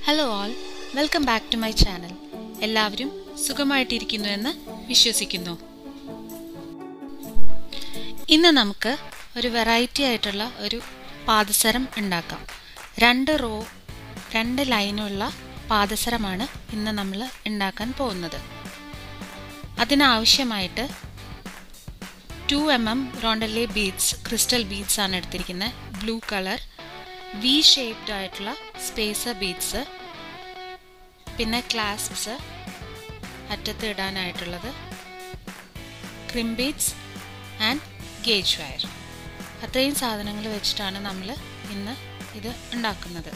hello all welcome back to my channel എല്ലാവരും സുഖമായിട്ടിരിക്കുന്നു എന്ന് വിശ്വസിക്കുന്നു ഇന്ന് നമുക്ക് ഒരു വെറൈറ്റി ആയിട്ടുള്ള ഒരു പാദസരം ഉണ്ടാക്കാം രണ്ട് റോ രണ്ട് ലൈനുള്ള പാദസരമാണ് ഇന്ന് നമ്മൾ ഉണ്ടാക്കാൻ പോകുന്നത് അതിനാവശ്യമായിട്ട് ടു എം എം റോണ്ടല്ലേ ബീഡ്സ് ക്രിസ്റ്റൽ ബീഡ്സ് ആണ് എടുത്തിരിക്കുന്നത് ബ്ലൂ കളർ വി ഷേപ്ഡ് ആയിട്ടുള്ള സ്പേസർ ബീഡ്സ് പിന്നെ ക്ലാസ്പ്സ് അറ്റത്ത് ഇടാനായിട്ടുള്ളത് crimp beads and gauge wire അത്രയും സാധനങ്ങൾ വെച്ചിട്ടാണ് നമ്മൾ ഇന്ന് ഇത് ഉണ്ടാക്കുന്നത്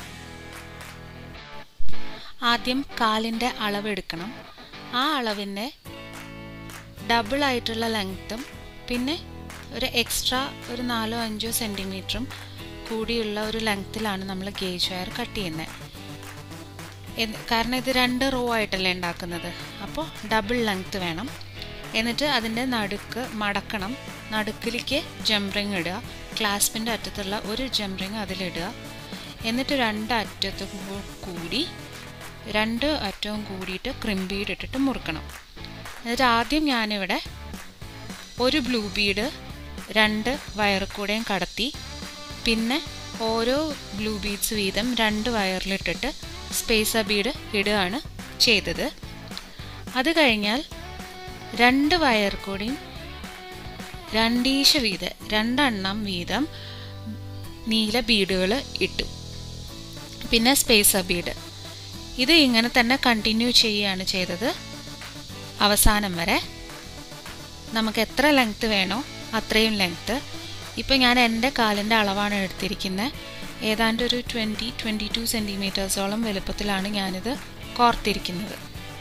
ആദ്യം കാലിൻ്റെ അളവെടുക്കണം ആ അളവിൻ്റെ ഡബിൾ ആയിട്ടുള്ള ലെങ്ത്തും പിന്നെ ഒരു എക്സ്ട്രാ ഒരു നാലോ അഞ്ചോ സെൻറ്റിമീറ്ററും കൂടിയുള്ള ഒരു ലെങ്ത്തിലാണ് നമ്മൾ ഗേജ് വയർ കട്ട് ചെയ്യുന്നത് കാരണം ഇത് രണ്ട് റോ ആയിട്ടല്ലേ ഉണ്ടാക്കുന്നത് അപ്പോൾ ഡബിൾ ലെങ്ത്ത് വേണം എന്നിട്ട് അതിൻ്റെ നടുക്ക് മടക്കണം നടുക്കിലേക്ക് ജംറിങ് ഇടുക ക്ലാസ്പിൻ്റെ അറ്റത്തുള്ള ഒരു ജംറിങ് അതിലിടുക എന്നിട്ട് രണ്ട് അറ്റത്തും കൂടി രണ്ട് അറ്റവും കൂടിയിട്ട് ക്രിംബീഡ് ഇട്ടിട്ട് മുറുക്കണം എന്നിട്ട് ആദ്യം ഞാനിവിടെ ഒരു ബ്ലൂ ബീഡ് രണ്ട് വയർ കൂടെയും കടത്തി പിന്നെ ഓരോ ബ്ലൂ ബീഡ്സ് വീതം രണ്ട് വയറിലിട്ടിട്ട് സ്പേസർ ബീഡ് ഇടുകയാണ് ചെയ്തത് അത് കഴിഞ്ഞാൽ രണ്ട് വയർ കൂടിയും രണ്ടീശ വീതം രണ്ടെണ്ണം വീതം നീല ബീഡുകൾ ഇട്ടു പിന്നെ സ്പേസർ ബീഡ് ഇത് ഇങ്ങനെ തന്നെ കണ്ടിന്യൂ ചെയ്യുകയാണ് ചെയ്തത് അവസാനം വരെ നമുക്ക് എത്ര ലെങ്ത്ത് വേണോ അത്രയും ലെങ്ത്ത് ഇപ്പോൾ ഞാൻ എൻ്റെ കാലിൻ്റെ അളവാണ് എടുത്തിരിക്കുന്നത് ഏതാണ്ട് ഒരു ട്വൻറ്റി ട്വൻറ്റി ടു സെൻറ്റിമീറ്റേഴ്സോളം വലുപ്പത്തിലാണ് ഞാനിത് കോർത്തിരിക്കുന്നത്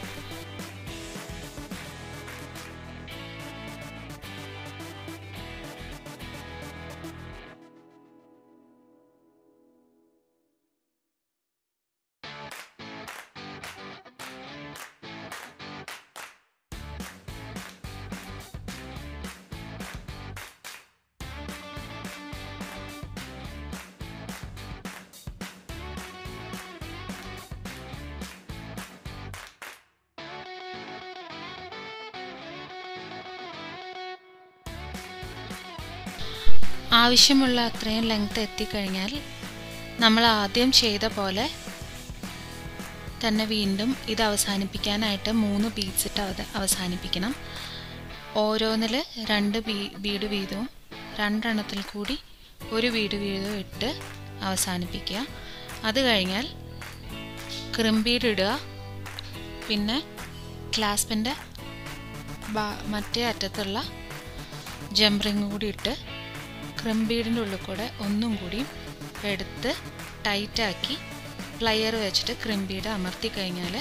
ആവശ്യമുള്ള അത്രയും ലെങ്ത് എത്തിക്കഴിഞ്ഞാൽ നമ്മൾ ആദ്യം ചെയ്ത പോലെ തന്നെ വീണ്ടും ഇത് അവസാനിപ്പിക്കാനായിട്ട് മൂന്ന് ബീഡ്സ് ഇട്ട് അവ അവസാനിപ്പിക്കണം ഓരോന്നിൽ രണ്ട് ബീ ബീഡ് വീതവും രണ്ടെണ്ണത്തിൽ കൂടി ഒരു ബീഡ് വീതവും ഇട്ട് അവസാനിപ്പിക്കുക അത് കഴിഞ്ഞാൽ ക്രിംബീഡ് ഇടുക പിന്നെ ക്ലാസ്പിൻ്റെ മറ്റേ അറ്റത്തുള്ള ജംറിങ് കൂടി ഇട്ട് ക്രിംബീഡിൻ്റെ ഉള്ളിൽ കൂടെ ഒന്നും കൂടി എടുത്ത് ടൈറ്റാക്കി പ്ലയർ വെച്ചിട്ട് ക്രിംബീഡ് അമർത്തി കഴിഞ്ഞാൽ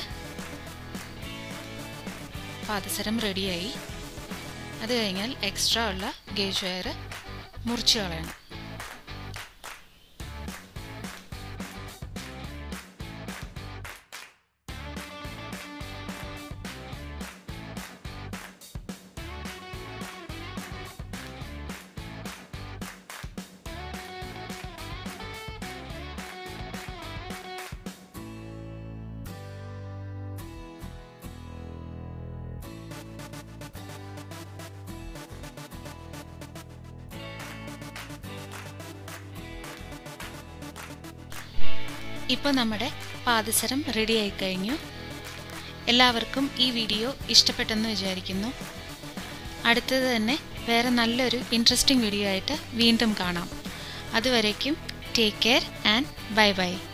പാദസരം റെഡിയായി അത് കഴിഞ്ഞാൽ എക്സ്ട്രാ ഉള്ള ഗേജ് വയർ മുറിച്ച് കളയണം ഇപ്പോൾ നമ്മുടെ പാദസരം റെഡി ആയി കഴിഞ്ഞു എല്ലാവർക്കും ഈ വീഡിയോ ഇഷ്ടപ്പെട്ടെന്ന് വിചാരിക്കുന്നു അടുത്തത് തന്നെ വേറെ നല്ലൊരു ഇൻട്രസ്റ്റിംഗ് വീഡിയോ ആയിട്ട് വീണ്ടും കാണാം അതുവരേക്കും take care and bye by